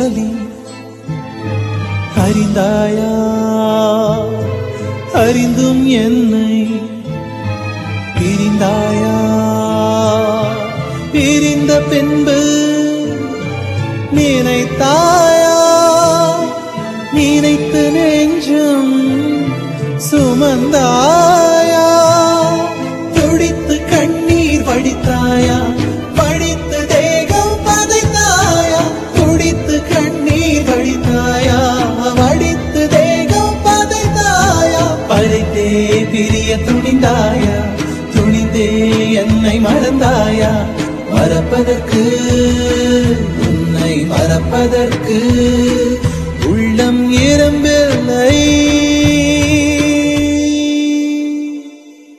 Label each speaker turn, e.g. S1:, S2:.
S1: வலி அறிந்தாயா அறிந்தும் என்னை பிரிந்தாயா பிரிந்த பின்பு நினைத்தாயா நினைத்து நெஞ்சம் சுமந்தாயா துடித்து கண்ணீர் வடித்தாயா வடித்து தேகம் பதைத்தாயா துடித்து கண்ணீர் வடித்தாயா வடித்து தேகம் பதைத்தாயா பதைத்தே பிரிய துணிந்தாயா துணிந்தே என்னை மறந்தாயா மறப்பதற்கு உன்னை மறப்பதற்கு உள்ளம் எறும்பே